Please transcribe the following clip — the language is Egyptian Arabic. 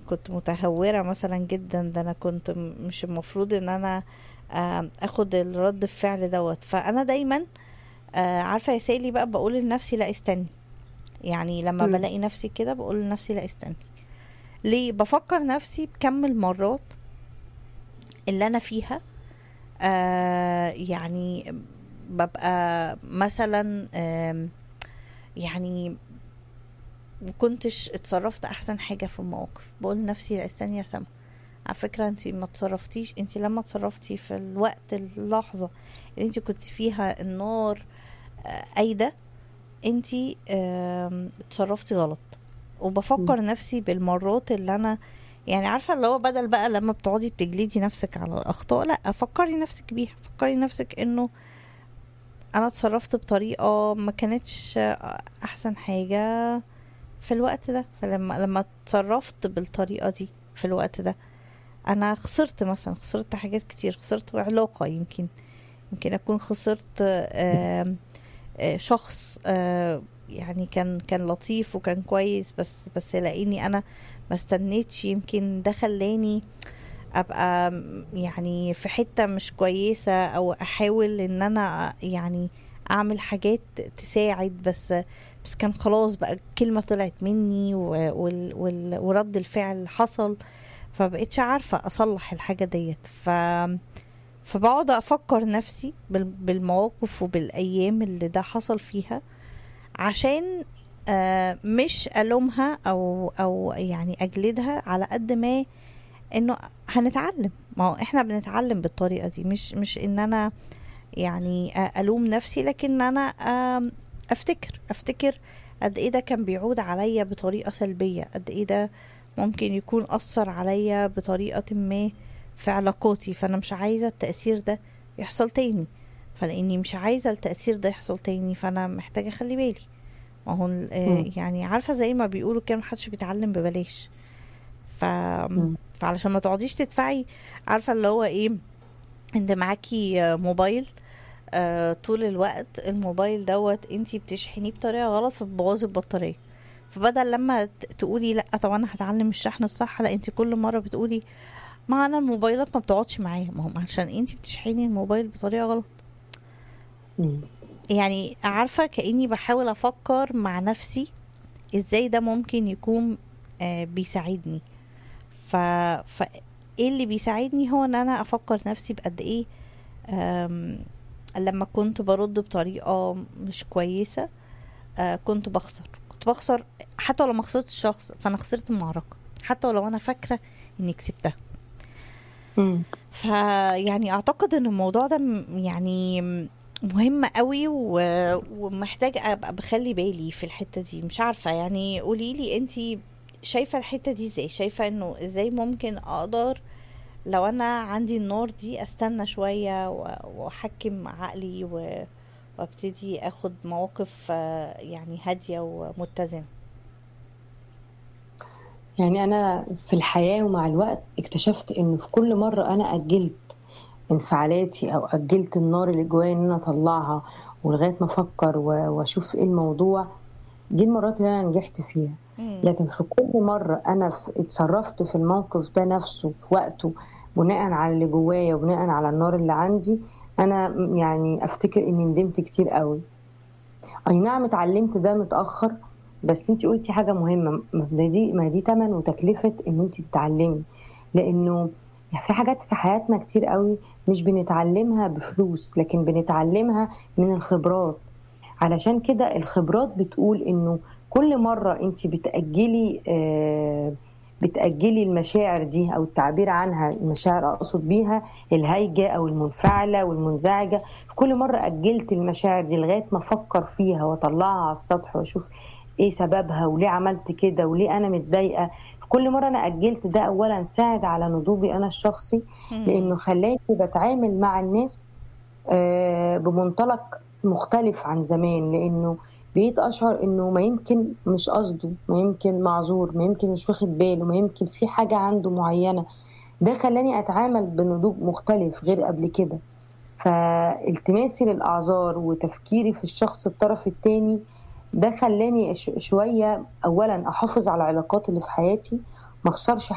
كنت متهورة مثلا جدا ده انا كنت م- مش المفروض ان انا آم، اخد الرد الفعل دوت فانا دايما آه، عارفة يا سالي بقى بقول لنفسي لا استني يعني لما مم. بلاقي نفسي كده بقول لنفسي لا استني ليه بفكر نفسي بكم المرات اللي انا فيها آه يعني ببقى مثلا آم، يعني مكنتش اتصرفت احسن حاجة في المواقف بقول لنفسي لا استني يا سما على فكرة انت ما تصرفتيش انت لما تصرفتي في الوقت اللحظة اللي انت كنت فيها النار آه، قايدة انت آم، اتصرفتي غلط وبفكر نفسي بالمرات اللي انا يعني عارفة اللي هو بدل بقى لما بتقعدي بتجلدي نفسك على الأخطاء لا فكري نفسك بيها فكري نفسك انه انا اتصرفت بطريقة ما كانتش احسن حاجة في الوقت ده فلما لما اتصرفت بالطريقة دي في الوقت ده انا خسرت مثلا خسرت حاجات كتير خسرت علاقة يمكن يمكن اكون خسرت آم، آه، شخص آه، يعني كان كان لطيف وكان كويس بس بس لاني انا ما استنيتش يمكن ده خلاني ابقى م- يعني في حتة مش كويسة او احاول ان انا يعني اعمل حاجات تساعد بس بس كان خلاص بقى الكلمة طلعت مني و- وال وال ورد الفعل حصل فبقيتش عارفة اصلح الحاجة ديت ف فبقعد افكر نفسي بال- بالمواقف وبالايام اللي ده حصل فيها عشان آه، مش الومها او او يعني اجلدها على قد ما انه هنتعلم ما هو احنا بنتعلم بالطريقه دي مش مش ان انا يعني آه، الوم نفسي لكن انا آم، افتكر افتكر قد ايه ده كان بيعود عليا بطريقه سلبيه قد ايه ده ممكن يكون اثر عليا بطريقه ما في علاقاتي فانا مش عايزه التاثير ده يحصل تاني فلاني مش عايزه التاثير ده يحصل تاني فانا محتاجه اخلي بالي ما هو ال- آه، مم. يعني عارفه زي ما بيقولوا كده محدش بيتعلم ببلاش ف مم. فعلشان ما تقعديش تدفعي عارفه اللي هو ايه انت معاكي آه، موبايل آه طول الوقت الموبايل دوت انتي بتشحنيه بطريقه غلط فبتبوظي البطاريه فبدل لما ت- تقولي لا طب انا هتعلم الشحن الصح لا انتي كل مره بتقولي ما انا الموبايلات ما بتقعدش معايا ما هو عشان انتي بتشحني الموبايل بطريقه غلط مم. يعني عارفه كاني بحاول افكر مع نفسي ازاي ده ممكن يكون آه بيساعدني ف ف ايه اللي بيساعدني هو ان انا افكر نفسي بقد ايه آم، لما كنت برد بطريقه مش كويسه آه كنت بخسر كنت بخسر حتى لو ما خسرتش الشخص فانا خسرت المعركه حتى ولو انا فاكره اني كسبتها مم. فيعني اعتقد ان الموضوع ده م- يعني مهم قوي و- ومحتاج ابقى بخلي بالي في الحته دي مش عارفه يعني قولي لي انتي شايفه الحته دي ازاي شايفه انه ازاي ممكن اقدر لو انا عندي النار دي استنى شويه و- واحكم عقلي و- وابتدي اخد مواقف آه، يعني هاديه ومتزنه يعني أنا في الحياة ومع الوقت اكتشفت إنه في كل مرة أنا أجلت انفعالاتي أو أجلت النار اللي جوايا إن أنا أطلعها ولغاية ما أفكر و- وأشوف إيه الموضوع دي المرات اللي أنا نجحت فيها مم. لكن في كل مرة أنا في اتصرفت في الموقف ده نفسه في وقته بناء على اللي جوايا وبناء على النار اللي عندي أنا يعني أفتكر إني ندمت كتير قوي أي نعم اتعلمت ده متأخر بس انت قلتي حاجة مهمة ما دي ما دي تمن وتكلفة ان انت تتعلمي لانه في حاجات في حياتنا كتير قوي مش بنتعلمها بفلوس لكن بنتعلمها من الخبرات علشان كده الخبرات بتقول انه كل مرة انت بتأجلي آه بتأجلي المشاعر دي او التعبير عنها المشاعر اقصد بيها الهايجة او المنفعلة والمنزعجة في كل مرة أجلت المشاعر دي لغاية ما أفكر فيها وأطلعها على السطح وأشوف إيه سببها وليه عملت كده وليه أنا متضايقة كل مرة أنا أجلت ده أولا ساعد على نضوجي أنا الشخصي مم. لأنه خلاني بتعامل مع الناس آه، بمنطلق مختلف عن زمان لأنه بقيت أشعر إنه ما يمكن مش قصده ما يمكن معذور ما يمكن مش واخد باله ما يمكن في حاجة عنده معينة ده خلاني أتعامل بنضوج مختلف غير قبل كده فالتماسي للأعذار وتفكيري في الشخص الطرف التاني ده خلاني ش- شوية أولا أحافظ على العلاقات اللي في حياتي ما اخسرش